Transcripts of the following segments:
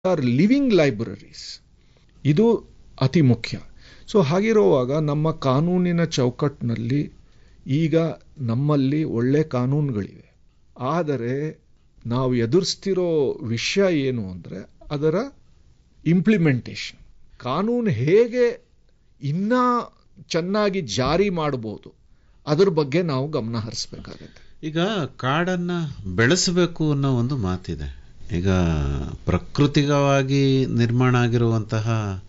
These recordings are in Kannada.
ಆರ್ ಲಿವಿಂಗ್ ಲೈಬ್ರರೀಸ್ ಇದು ಅತಿ ಮುಖ್ಯ ಸೊ ಹಾಗಿರುವಾಗ ನಮ್ಮ ಕಾನೂನಿನ ಚೌಕಟ್ಟಿನಲ್ಲಿ ಈಗ ನಮ್ಮಲ್ಲಿ ಒಳ್ಳೆ ಕಾನೂನುಗಳಿವೆ ಆದರೆ ನಾವು ಎದುರಿಸ್ತಿರೋ ವಿಷಯ ಏನು ಅಂದರೆ ಅದರ ಇಂಪ್ಲಿಮೆಂಟೇಷನ್ ಕಾನೂನು ಹೇಗೆ ಇನ್ನೂ ಚೆನ್ನಾಗಿ ಜಾರಿ ಮಾಡ್ಬೋದು ಅದ್ರ ಬಗ್ಗೆ ನಾವು ಗಮನ ಹರಿಸ್ಬೇಕಾಗತ್ತೆ ಈಗ ಕಾಡನ್ನ ಬೆಳೆಸಬೇಕು ಅನ್ನೋ ಒಂದು ಮಾತಿದೆ ಈಗ ಪ್ರಕೃತಿಕವಾಗಿ ನಿರ್ಮಾಣ ಆಗಿರುವಂತಹ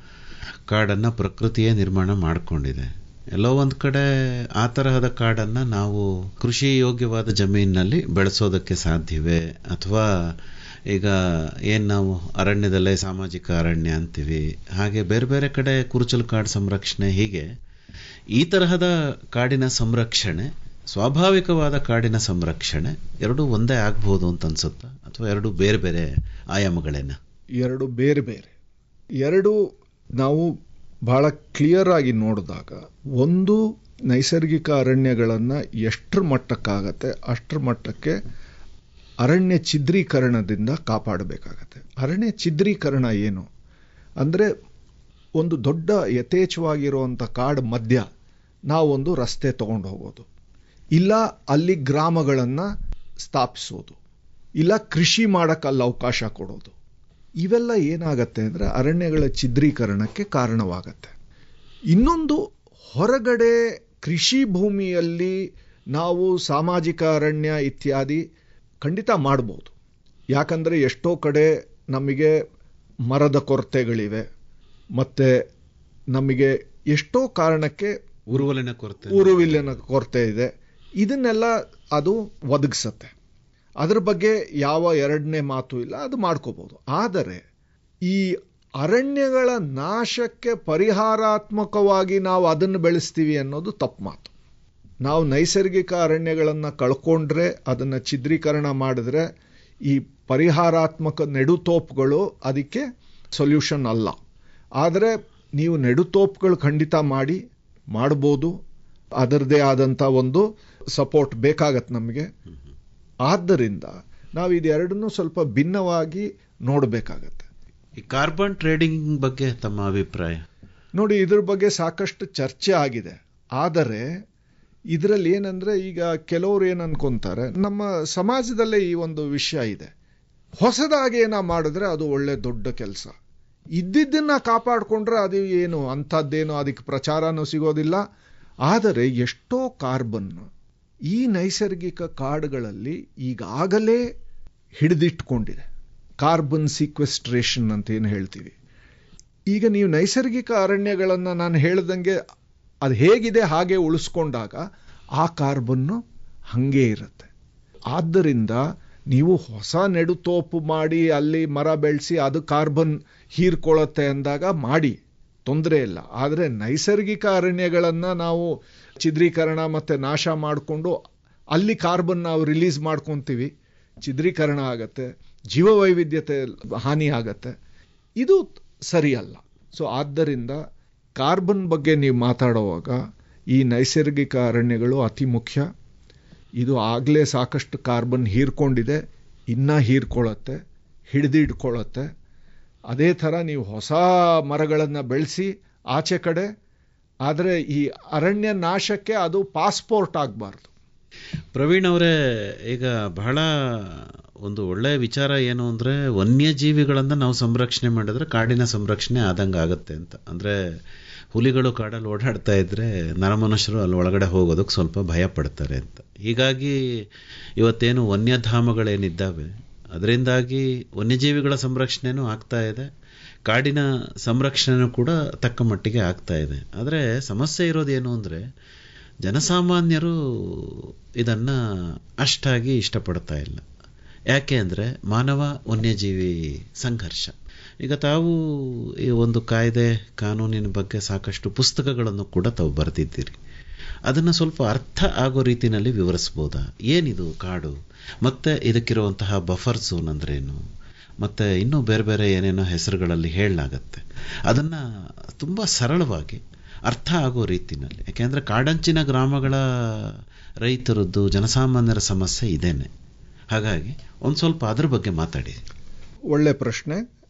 ಕಾಡನ್ನ ಪ್ರಕೃತಿಯೇ ನಿರ್ಮಾಣ ಮಾಡಿಕೊಂಡಿದೆ ಎಲ್ಲೋ ಒಂದು ಕಡೆ ಆ ತರಹದ ಕಾಡನ್ನ ನಾವು ಕೃಷಿ ಯೋಗ್ಯವಾದ ಜಮೀನಿನಲ್ಲಿ ಬೆಳೆಸೋದಕ್ಕೆ ಸಾಧ್ಯವೇ ಅಥವಾ ಈಗ ಏನು ನಾವು ಅರಣ್ಯದಲ್ಲೇ ಸಾಮಾಜಿಕ ಅರಣ್ಯ ಅಂತೀವಿ ಹಾಗೆ ಬೇರೆ ಬೇರೆ ಕಡೆ ಕುರುಚಲು ಕಾಡು ಸಂರಕ್ಷಣೆ ಹೀಗೆ ಈ ತರಹದ ಕಾಡಿನ ಸಂರಕ್ಷಣೆ ಸ್ವಾಭಾವಿಕವಾದ ಕಾಡಿನ ಸಂರಕ್ಷಣೆ ಎರಡೂ ಒಂದೇ ಆಗ್ಬೋದು ಅಂತ ಅನ್ಸುತ್ತಾ ಅಥವಾ ಎರಡು ಬೇರೆ ಬೇರೆ ಆಯಾಮಗಳೇನ ಎರಡು ಬೇರೆ ಬೇರೆ ಎರಡು ನಾವು ಬಹಳ ಕ್ಲಿಯರ್ ಆಗಿ ನೋಡಿದಾಗ ಒಂದು ನೈಸರ್ಗಿಕ ಅರಣ್ಯಗಳನ್ನು ಎಷ್ಟರ ಮಟ್ಟಕ್ಕಾಗತ್ತೆ ಅಷ್ಟರ ಮಟ್ಟಕ್ಕೆ ಅರಣ್ಯ ಛಿದ್ರೀಕರಣದಿಂದ ಕಾಪಾಡಬೇಕಾಗತ್ತೆ ಅರಣ್ಯ ಛಿದ್ರೀಕರಣ ಏನು ಅಂದರೆ ಒಂದು ದೊಡ್ಡ ಯಥೇಚ್ಛವಾಗಿರುವಂಥ ಕಾಡು ಮಧ್ಯ ನಾವೊಂದು ರಸ್ತೆ ತಗೊಂಡು ಹೋಗೋದು ಇಲ್ಲ ಅಲ್ಲಿ ಗ್ರಾಮಗಳನ್ನು ಸ್ಥಾಪಿಸೋದು ಇಲ್ಲ ಕೃಷಿ ಮಾಡಕ್ಕೆ ಅಲ್ಲಿ ಅವಕಾಶ ಕೊಡೋದು ಇವೆಲ್ಲ ಏನಾಗತ್ತೆ ಅಂದರೆ ಅರಣ್ಯಗಳ ಛಿದ್ರೀಕರಣಕ್ಕೆ ಕಾರಣವಾಗತ್ತೆ ಇನ್ನೊಂದು ಹೊರಗಡೆ ಕೃಷಿ ಭೂಮಿಯಲ್ಲಿ ನಾವು ಸಾಮಾಜಿಕ ಅರಣ್ಯ ಇತ್ಯಾದಿ ಖಂಡಿತ ಮಾಡ್ಬೋದು ಯಾಕಂದರೆ ಎಷ್ಟೋ ಕಡೆ ನಮಗೆ ಮರದ ಕೊರತೆಗಳಿವೆ ಮತ್ತು ನಮಗೆ ಎಷ್ಟೋ ಕಾರಣಕ್ಕೆ ಉರುವಲಿನ ಕೊರತೆ ಉರುವಿಲಿನ ಕೊರತೆ ಇದೆ ಇದನ್ನೆಲ್ಲ ಅದು ಒದಗಿಸತ್ತೆ ಅದ್ರ ಬಗ್ಗೆ ಯಾವ ಎರಡನೇ ಮಾತು ಇಲ್ಲ ಅದು ಮಾಡ್ಕೋಬಹುದು ಆದರೆ ಈ ಅರಣ್ಯಗಳ ನಾಶಕ್ಕೆ ಪರಿಹಾರಾತ್ಮಕವಾಗಿ ನಾವು ಅದನ್ನು ಬೆಳೆಸ್ತೀವಿ ಅನ್ನೋದು ತಪ್ಪು ಮಾತು ನಾವು ನೈಸರ್ಗಿಕ ಅರಣ್ಯಗಳನ್ನು ಕಳ್ಕೊಂಡ್ರೆ ಅದನ್ನು ಛಿದ್ರೀಕರಣ ಮಾಡಿದ್ರೆ ಈ ಪರಿಹಾರಾತ್ಮಕ ನೆಡುತೋಪುಗಳು ಅದಕ್ಕೆ ಸೊಲ್ಯೂಷನ್ ಅಲ್ಲ ಆದರೆ ನೀವು ನೆಡುತೋಪುಗಳು ಖಂಡಿತ ಮಾಡಿ ಮಾಡ್ಬೋದು ಅದರದೇ ಆದಂಥ ಒಂದು ಸಪೋರ್ಟ್ ಬೇಕಾಗತ್ತೆ ನಮಗೆ ಆದ್ದರಿಂದ ನಾವು ಇದೆರಡನ್ನೂ ಸ್ವಲ್ಪ ಭಿನ್ನವಾಗಿ ನೋಡಬೇಕಾಗತ್ತೆ ಈ ಕಾರ್ಬನ್ ಟ್ರೇಡಿಂಗ್ ಬಗ್ಗೆ ತಮ್ಮ ಅಭಿಪ್ರಾಯ ನೋಡಿ ಇದ್ರ ಬಗ್ಗೆ ಸಾಕಷ್ಟು ಚರ್ಚೆ ಆಗಿದೆ ಆದರೆ ಇದರಲ್ಲಿ ಏನಂದ್ರೆ ಈಗ ಕೆಲವರು ಏನು ಅನ್ಕೊಂತಾರೆ ನಮ್ಮ ಸಮಾಜದಲ್ಲೇ ಈ ಒಂದು ವಿಷಯ ಇದೆ ಹೊಸದಾಗಿ ಏನ ಮಾಡಿದ್ರೆ ಅದು ಒಳ್ಳೆ ದೊಡ್ಡ ಕೆಲಸ ಇದ್ದಿದ್ದನ್ನ ಕಾಪಾಡಿಕೊಂಡ್ರೆ ಅದು ಏನು ಅಂಥದ್ದೇನು ಅದಕ್ಕೆ ಪ್ರಚಾರನೂ ಸಿಗೋದಿಲ್ಲ ಆದರೆ ಎಷ್ಟೋ ಕಾರ್ಬನ್ ಈ ನೈಸರ್ಗಿಕ ಕಾಡುಗಳಲ್ಲಿ ಈಗಾಗಲೇ ಹಿಡಿದಿಟ್ಕೊಂಡಿದೆ ಕಾರ್ಬನ್ ಸೀಕ್ವೆಸ್ಟ್ರೇಷನ್ ಅಂತ ಏನು ಹೇಳ್ತೀವಿ ಈಗ ನೀವು ನೈಸರ್ಗಿಕ ಅರಣ್ಯಗಳನ್ನು ನಾನು ಹೇಳ್ದಂಗೆ ಅದು ಹೇಗಿದೆ ಹಾಗೆ ಉಳಿಸ್ಕೊಂಡಾಗ ಆ ಕಾರ್ಬನ್ನು ಹಾಗೇ ಇರುತ್ತೆ ಆದ್ದರಿಂದ ನೀವು ಹೊಸ ನೆಡುತೋಪು ಮಾಡಿ ಅಲ್ಲಿ ಮರ ಬೆಳೆಸಿ ಅದು ಕಾರ್ಬನ್ ಹೀರ್ಕೊಳ್ಳುತ್ತೆ ಅಂದಾಗ ಮಾಡಿ ತೊಂದರೆ ಇಲ್ಲ ಆದರೆ ನೈಸರ್ಗಿಕ ಅರಣ್ಯಗಳನ್ನು ನಾವು ಛಿದ್ರೀಕರಣ ಮತ್ತು ನಾಶ ಮಾಡಿಕೊಂಡು ಅಲ್ಲಿ ಕಾರ್ಬನ್ ನಾವು ರಿಲೀಸ್ ಮಾಡ್ಕೊತೀವಿ ಛಿದ್ರೀಕರಣ ಆಗತ್ತೆ ಜೀವವೈವಿಧ್ಯತೆ ಹಾನಿ ಆಗತ್ತೆ ಇದು ಸರಿಯಲ್ಲ ಸೊ ಆದ್ದರಿಂದ ಕಾರ್ಬನ್ ಬಗ್ಗೆ ನೀವು ಮಾತಾಡುವಾಗ ಈ ನೈಸರ್ಗಿಕ ಅರಣ್ಯಗಳು ಅತಿ ಮುಖ್ಯ ಇದು ಆಗಲೇ ಸಾಕಷ್ಟು ಕಾರ್ಬನ್ ಹೀರ್ಕೊಂಡಿದೆ ಇನ್ನೂ ಹೀರ್ಕೊಳ್ಳುತ್ತೆ ಹಿಡಿದಿಡ್ಕೊಳ್ಳುತ್ತೆ ಅದೇ ಥರ ನೀವು ಹೊಸ ಮರಗಳನ್ನು ಬೆಳೆಸಿ ಆಚೆ ಕಡೆ ಆದರೆ ಈ ಅರಣ್ಯ ನಾಶಕ್ಕೆ ಅದು ಪಾಸ್ಪೋರ್ಟ್ ಆಗಬಾರ್ದು ಪ್ರವೀಣ್ ಅವರೇ ಈಗ ಬಹಳ ಒಂದು ಒಳ್ಳೆಯ ವಿಚಾರ ಏನು ಅಂದರೆ ವನ್ಯಜೀವಿಗಳನ್ನು ನಾವು ಸಂರಕ್ಷಣೆ ಮಾಡಿದ್ರೆ ಕಾಡಿನ ಸಂರಕ್ಷಣೆ ಆದಂಗೆ ಆಗುತ್ತೆ ಅಂತ ಅಂದರೆ ಹುಲಿಗಳು ಕಾಡಲ್ಲಿ ಓಡಾಡ್ತಾ ಇದ್ರೆ ನರಮನುಷ್ಯರು ಅಲ್ಲಿ ಒಳಗಡೆ ಹೋಗೋದಕ್ಕೆ ಸ್ವಲ್ಪ ಭಯ ಪಡ್ತಾರೆ ಅಂತ ಹೀಗಾಗಿ ಇವತ್ತೇನು ವನ್ಯಧಾಮಗಳೇನಿದ್ದಾವೆ ಅದರಿಂದಾಗಿ ವನ್ಯಜೀವಿಗಳ ಸಂರಕ್ಷಣೆನೂ ಆಗ್ತಾ ಇದೆ ಕಾಡಿನ ಸಂರಕ್ಷಣೆನೂ ಕೂಡ ತಕ್ಕ ಮಟ್ಟಿಗೆ ಆಗ್ತಾ ಇದೆ ಆದರೆ ಸಮಸ್ಯೆ ಇರೋದೇನು ಅಂದರೆ ಜನಸಾಮಾನ್ಯರು ಇದನ್ನು ಅಷ್ಟಾಗಿ ಇಷ್ಟಪಡ್ತಾ ಇಲ್ಲ ಯಾಕೆ ಅಂದರೆ ಮಾನವ ವನ್ಯಜೀವಿ ಸಂಘರ್ಷ ಈಗ ತಾವು ಈ ಒಂದು ಕಾಯ್ದೆ ಕಾನೂನಿನ ಬಗ್ಗೆ ಸಾಕಷ್ಟು ಪುಸ್ತಕಗಳನ್ನು ಕೂಡ ತಾವು ಬರೆದಿದ್ದೀರಿ ಅದನ್ನು ಸ್ವಲ್ಪ ಅರ್ಥ ಆಗೋ ರೀತಿಯಲ್ಲಿ ವಿವರಿಸ್ಬೋದಾ ಏನಿದು ಕಾಡು ಮತ್ತೆ ಇದಕ್ಕಿರುವಂತಹ ಬಫರ್ ಝೋನ್ ಅಂದ್ರೇನು ಮತ್ತೆ ಇನ್ನೂ ಬೇರೆ ಬೇರೆ ಏನೇನೋ ಹೆಸರುಗಳಲ್ಲಿ ಹೇಳಲಾಗತ್ತೆ ಅದನ್ನು ತುಂಬ ಸರಳವಾಗಿ ಅರ್ಥ ಆಗೋ ರೀತಿನಲ್ಲಿ ಯಾಕೆಂದರೆ ಕಾಡಂಚಿನ ಗ್ರಾಮಗಳ ರೈತರದ್ದು ಜನಸಾಮಾನ್ಯರ ಸಮಸ್ಯೆ ಇದೇನೆ ಹಾಗಾಗಿ ಒಂದು ಸ್ವಲ್ಪ ಅದ್ರ ಬಗ್ಗೆ ಮಾತಾಡಿ ಒಳ್ಳೆ ಪ್ರಶ್ನೆ